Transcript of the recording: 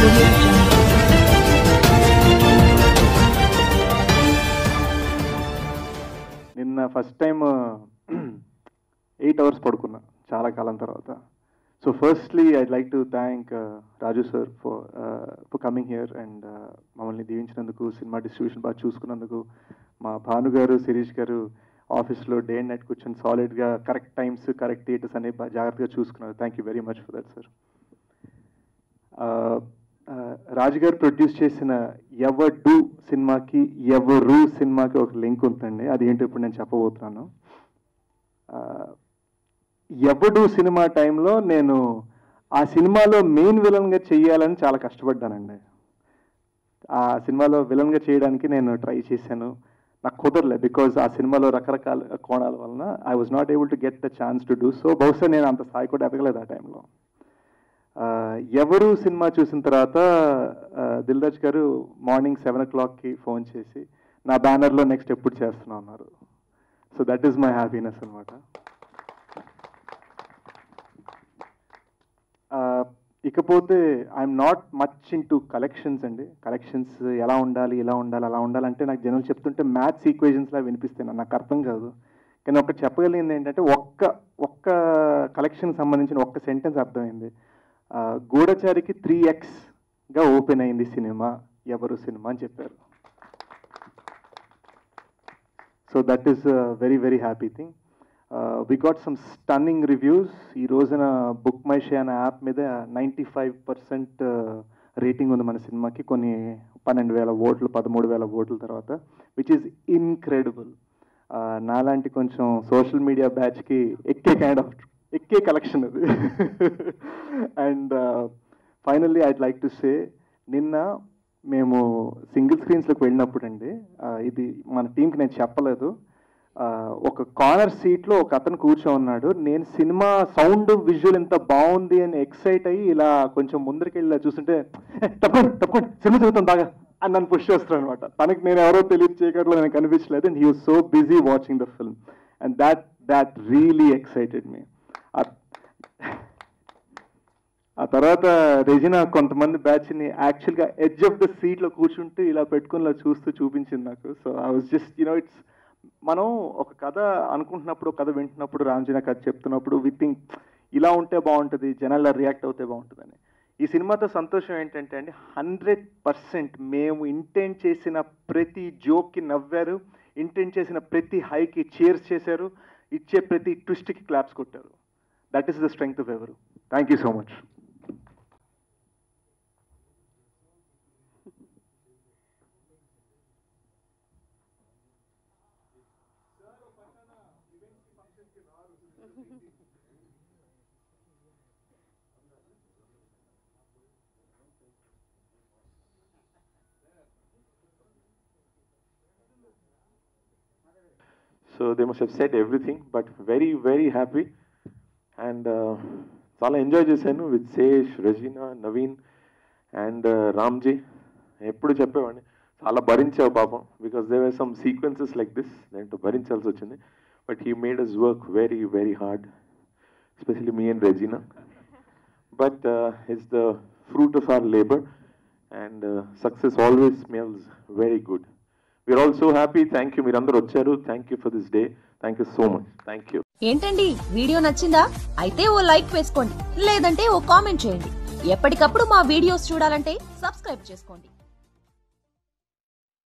audio jungle. నిన్న first time eight hours పడుకున్నా చాలా కాలం తర్వాత so firstly I'd like to thank Raju sir for for coming here and మమ్మల్ని దీవించినందుకు సినిమా డిస్ట్రిబ్యూషన్ బాగా చూసుకున్నందుకు మా భాను గారు శిరీష్ గారు ఆఫీస్లో డే అండ్ నైట్ కూర్చొని సాలిడ్గా కరెక్ట్ టైమ్స్ కరెక్ట్ థియేటర్స్ అనేవి బాగా జాగ్రత్తగా చూసుకున్నారు thank you very much for that sir Raju garu produce చేసిన ఎవడు సినిమాకి ఎవరు సినిమాకి ఒక లింక్ ఉందండి అది ఏంటో ఇప్పుడు నేను చెప్పబోతున్నాను ఆ, ఎవడు సినిమా టైంలో నేను ఆ సినిమాలో మెయిన్ విలన్గా చెయ్యాలని చాలా కష్టపడ్డానండి ఆ సినిమాలో విలన్గా చేయడానికి నేను ట్రై చేశాను నాకు కుదరలే బికాజ్ ఆ సినిమాలో రకరకాల కోణాల వలన I was not able to get the chance to do so బహుశా నేను అంత స్థాయి కూడా ఎదగలేదు ఆ టైంలో ఆ, ఎవరు సినిమా చూసిన తర్వాత ఆ, దిల్ రాజు గారు మార్నింగ్ సెవెన్ ఓ క్లాక్కి ఫోన్ చేసి నా బ్యానర్లో నెక్స్ట్ ఎప్పుడు చేస్తున్నా అన్నారు so that is my happiness అనమాట ఇకపోతే I'm not much into collections అండి కలెక్షన్స్ ఎలా ఉండాలి ఇలా ఉండాలి అలా ఉండాలంటే నాకు జనాలు చెప్తుంటే మ్యాథ్స్ ఈక్వేషన్స్లా వినిపిస్తాయి నాకు అర్థం కాదు కానీ ఒకటి చెప్పగలిగింది ఏంటంటే ఒక్క ఒక్క కలెక్షన్ సంబంధించిన ఒక్క సెంటెన్స్ అర్థమైంది ఆ, గూఢచారికి త్రీ ఎక్స్గా ఓపెన్ అయింది సినిమా ఎవరు సినిమా అని చెప్పారు so that is very very happy thing we got some stunning reviews ఈ రోజున బుక్ మై షే అనే యాప్ మీద నైంటీ ఫైవ్ పర్సెంట్ రేటింగ్ ఉంది మన సినిమాకి కొన్ని పన్నెండు వేల ఓట్లు పదమూడు వేల ఓట్ల తర్వాత విచ్ ఈస్ ఇన్క్రెడిబుల్ నాలాంటి కొంచెం సోషల్ మీడియా బ్యాచ్కి ఎక్కే కైండ్ ఆఫ్ ఎక్కే కలెక్షన్ అది and finally I'd like to say నిన్న మేము సింగిల్ స్క్రీన్స్లోకి వెళ్ళినప్పుడు అండి ఇది మన టీంకి నేను చెప్పలేదు ఆ, ఒక కార్నర్ సీట్లో ఒక అతను కూర్చో ఉన్నాడు నేను సినిమా సౌండ్ విజువల్ ఎంత బాగుంది అని ఎక్సైట్ అయ్యి ఇలా కొంచెం ముందరికి వెళ్ళి ఇలా చూస్తుంటే "ఏ, తప్పకుండా తప్పకుండా సినిమా చదువుతాం బాగా అని నన్ను పుష్ చేస్తాడు అనమాట తనకి నేను ఎవరో తెలియదు చేయకట్లో నాకు కనిపించలేదు and he was so busy watching the film and that that really excited me ఆ తర్వాత రెజినా కొంతమంది బ్యాచ్ని యాక్చువల్గా ఎడ్జ్ ఆఫ్ ద సీట్లో కూర్చుంటూ ఇలా పెట్టుకుని ఇలా చూస్తూ చూపించింది నాకు so I was just you know it's మనం ఒక కథ అనుకుంటున్నప్పుడు ఒక కథ వింటున్నప్పుడు రామ్జీనా కథ చెప్తున్నప్పుడు వి థింక్ ఇలా ఉంటే బాగుంటుంది జనాలు రియాక్ట్ అవుతే బాగుంటుందని ఈ సినిమాతో సంతోషం ఏంటంటే అండి హండ్రెడ్ పర్సెంట్ మేము ఇంటెంట్ చేసిన ప్రతి జోక్కి నవ్వారు ఇంటెంట్ చేసిన ప్రతి హైకి చేర్స్ చేశారు ఇచ్చే ప్రతి ట్విస్ట్కి క్లాప్స్ కొట్టారు that is the strength of ఎవరు thank you so much So they must have said everything, but very, very happy. And uh, చాలా ఎంజాయ్ చేశాను విత్ శేష్ రజీనా నవీన్ అండ్ రామ్జీ ఎప్పుడు చెప్పేవాడిని చాలా భరించావు పాపం because they were some sequences like this దాంట్లో భరించాల్సి వచ్చింది but he made us work very very hard especially me and Regina but it's the fruit of our labour and success always smells very good we are also happy thank you మీరందరూ వచ్చారు thank you for this day thank you so much thank you ఏంటండి video నచ్చిందా అయితే ఓ like వేసుకోండి లేదంటే ఓ comment చేయండి ఎప్పటికప్పుడు మా వీడియోస్ చూడాలంటే సబ్స్క్రైబ్ చేసుకోండి